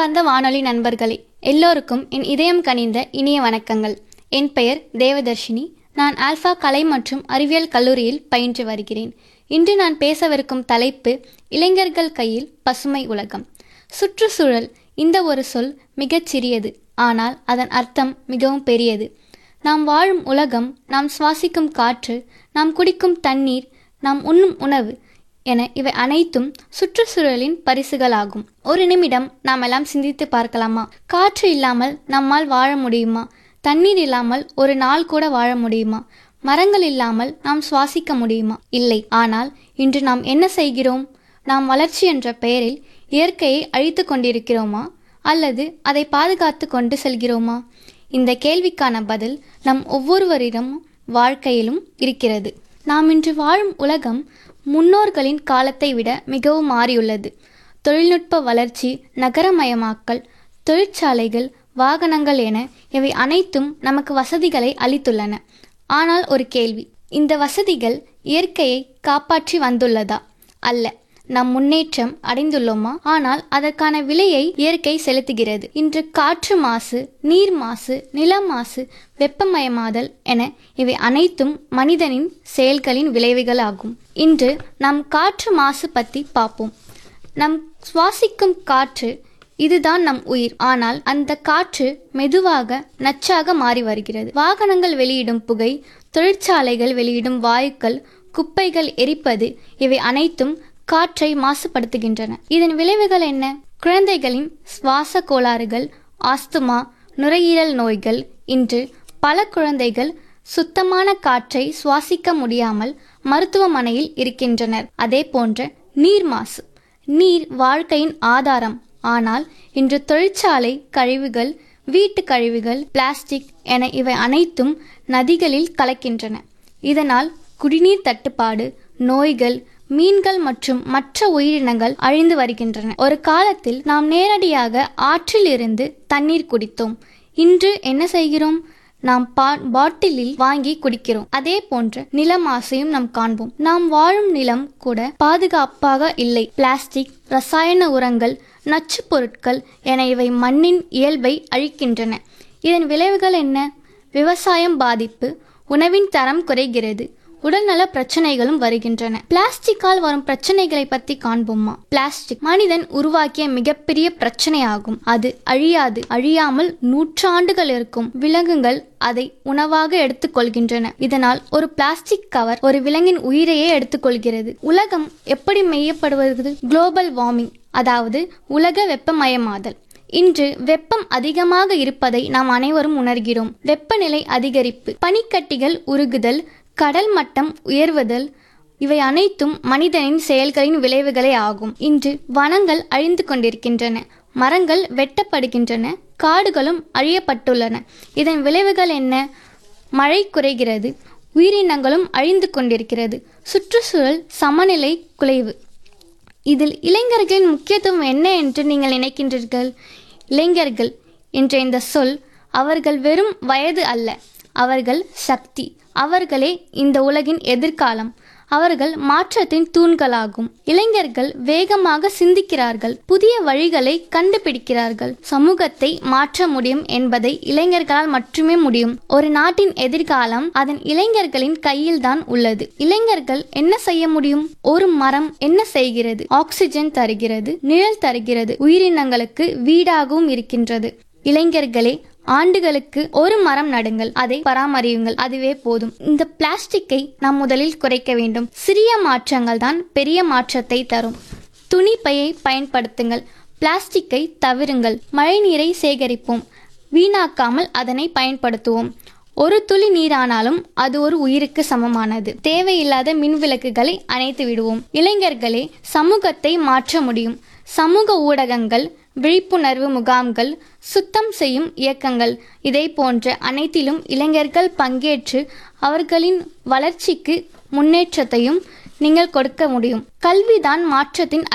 அன்பார்ந்த வானொலி நண்பர்களே எல்லோருக்கும் என் இதயம் கனிந்த இனிய வணக்கங்கள் என் பெயர் தேவதர்ஷினி நான் ஆல்ஃபா கலை மற்றும் அறிவியல் கல்லூரியில் பயின்று வருகிறேன் இன்று நான் பேசவிருக்கும் தலைப்பு இளைஞர்கள் கையில் பசுமை உலகம் சுற்றுச்சூழல் இந்த ஒரு சொல் மிகச் சிறியது ஆனால் அதன் அர்த்தம் மிகவும் பெரியது நாம் வாழும் உலகம் நாம் சுவாசிக்கும் காற்று நாம் குடிக்கும் தண்ணீர் நாம் உண்ணும் உணவு என இவை அனைத்தும் சுற்றுச்சூழலின் பரிசுகளாகும் ஒரு நிமிடம் நாம் எல்லாம் சிந்தித்து பார்க்கலாமா காற்று இல்லாமல் நம்மால் வாழ முடியுமா தண்ணீர் இல்லாமல் ஒரு நாள் கூட வாழ முடியுமா மரங்கள் இல்லாமல் நாம் சுவாசிக்க முடியுமா இல்லை ஆனால் இன்று நாம் என்ன செய்கிறோம் நாம் வளர்ச்சி என்ற பெயரில் இயற்கையை அழித்து கொண்டிருக்கிறோமா அல்லது அதை பாதுகாத்து கொண்டு செல்கிறோமா இந்த கேள்விக்கான பதில் நம் ஒவ்வொருவரிடம் வாழ்க்கையிலும் இருக்கிறது நாம் இன்று வாழும் உலகம் முன்னோர்களின் காலத்தை விட மிகவும் மாறியுள்ளது தொழில்நுட்ப வளர்ச்சி நகரமயமாக்கல் தொழிற்சாலைகள் வாகனங்கள் என இவை அனைத்தும் நமக்கு வசதிகளை அளித்துள்ளன ஆனால் ஒரு கேள்வி இந்த வசதிகள் இயற்கையை காப்பாற்றி வந்துள்ளதா அல்ல நம் முன்னேற்றம் அடைந்துள்ளோமா ஆனால் அதற்கான விலையை இயற்கை செலுத்துகிறது இன்று காற்று மாசு நீர் மாசு நில மாசு வெப்பமயமாதல் என இவை அனைத்தும் மனிதனின் செயல்களின் விளைவுகள் ஆகும் இன்று நாம் காற்று மாசு பற்றி பார்ப்போம் நம் சுவாசிக்கும் காற்று இதுதான் நம் உயிர் ஆனால் அந்த காற்று மெதுவாக நச்சாக மாறி வருகிறது வாகனங்கள் வெளியிடும் புகை தொழிற்சாலைகள் வெளியிடும் வாயுக்கள் குப்பைகள் எரிப்பது இவை அனைத்தும் காற்றை மாசுபடுத்துகின்றன இதன் விளைவுகள் என்ன குழந்தைகளின் சுவாச கோளாறுகள் ஆஸ்துமா நுரையீரல் நோய்கள் இன்று பல குழந்தைகள் சுத்தமான காற்றை சுவாசிக்க முடியாமல் மருத்துவமனையில் இருக்கின்றனர் அதே போன்ற நீர் மாசு நீர் வாழ்க்கையின் ஆதாரம் ஆனால் இன்று தொழிற்சாலை கழிவுகள் வீட்டு கழிவுகள் பிளாஸ்டிக் என இவை அனைத்தும் நதிகளில் கலக்கின்றன இதனால் குடிநீர் தட்டுப்பாடு நோய்கள் மீன்கள் மற்றும் மற்ற உயிரினங்கள் அழிந்து வருகின்றன ஒரு காலத்தில் நாம் நேரடியாக ஆற்றில் இருந்து தண்ணீர் குடித்தோம் இன்று என்ன செய்கிறோம் நாம் பா பாட்டிலில் வாங்கி குடிக்கிறோம் அதே போன்ற நில மாசையும் நாம் காண்போம் நாம் வாழும் நிலம் கூட பாதுகாப்பாக இல்லை பிளாஸ்டிக் ரசாயன உரங்கள் நச்சு பொருட்கள் என இவை மண்ணின் இயல்பை அழிக்கின்றன இதன் விளைவுகள் என்ன விவசாயம் பாதிப்பு உணவின் தரம் குறைகிறது உடல்நல பிரச்சனைகளும் வருகின்றன பிளாஸ்டிக்கால் வரும் பிரச்சனைகளை பத்தி காண்போமா பிளாஸ்டிக் மனிதன் உருவாக்கிய மிகப்பெரிய பிரச்சனையாகும் அது அழியாது அழியாமல் நூற்றாண்டுகள் இருக்கும் விலங்குகள் அதை உணவாக எடுத்துக்கொள்கின்றன இதனால் ஒரு பிளாஸ்டிக் கவர் ஒரு விலங்கின் உயிரையே எடுத்துக்கொள்கிறது உலகம் எப்படி மெய்யப்படுவது குளோபல் வார்மிங் அதாவது உலக வெப்பமயமாதல் இன்று வெப்பம் அதிகமாக இருப்பதை நாம் அனைவரும் உணர்கிறோம் வெப்பநிலை அதிகரிப்பு பனிக்கட்டிகள் உருகுதல் கடல் மட்டம் உயர்வதல் இவை அனைத்தும் மனிதனின் செயல்களின் விளைவுகளே ஆகும் இன்று வனங்கள் அழிந்து கொண்டிருக்கின்றன மரங்கள் வெட்டப்படுகின்றன காடுகளும் அழியப்பட்டுள்ளன இதன் விளைவுகள் என்ன மழை குறைகிறது உயிரினங்களும் அழிந்து கொண்டிருக்கிறது சுற்றுச்சூழல் சமநிலை குலைவு இதில் இளைஞர்களின் முக்கியத்துவம் என்ன என்று நீங்கள் நினைக்கின்றீர்கள் இளைஞர்கள் என்ற இந்த சொல் அவர்கள் வெறும் வயது அல்ல அவர்கள் சக்தி அவர்களே இந்த உலகின் எதிர்காலம் அவர்கள் மாற்றத்தின் தூண்களாகும் இளைஞர்கள் வேகமாக சிந்திக்கிறார்கள் புதிய வழிகளை கண்டுபிடிக்கிறார்கள் சமூகத்தை மாற்ற முடியும் என்பதை இளைஞர்களால் மட்டுமே முடியும் ஒரு நாட்டின் எதிர்காலம் அதன் இளைஞர்களின் கையில்தான் உள்ளது இளைஞர்கள் என்ன செய்ய முடியும் ஒரு மரம் என்ன செய்கிறது ஆக்சிஜன் தருகிறது நிழல் தருகிறது உயிரினங்களுக்கு வீடாகவும் இருக்கின்றது இளைஞர்களே ஆண்டுகளுக்கு ஒரு மரம் நடுங்கள் அதை பராமரியுங்கள் அதுவே போதும் இந்த பிளாஸ்டிக்கை நாம் முதலில் குறைக்க வேண்டும் சிறிய மாற்றங்கள் தான் பெரிய மாற்றத்தை தரும் துணி பையை பயன்படுத்துங்கள் பிளாஸ்டிக்கை தவிருங்கள் மழைநீரை சேகரிப்போம் வீணாக்காமல் அதனை பயன்படுத்துவோம் ஒரு துளி நீரானாலும் அது ஒரு உயிருக்கு சமமானது தேவையில்லாத மின் விளக்குகளை அணைத்து விடுவோம் இளைஞர்களே சமூகத்தை மாற்ற முடியும் சமூக ஊடகங்கள் விழிப்புணர்வு முகாம்கள் சுத்தம் செய்யும் இயக்கங்கள் இதை போன்ற அனைத்திலும் இளைஞர்கள் பங்கேற்று அவர்களின் வளர்ச்சிக்கு முன்னேற்றத்தையும் நீங்கள் கொடுக்க முடியும் கல்விதான் மாற்றத்தின்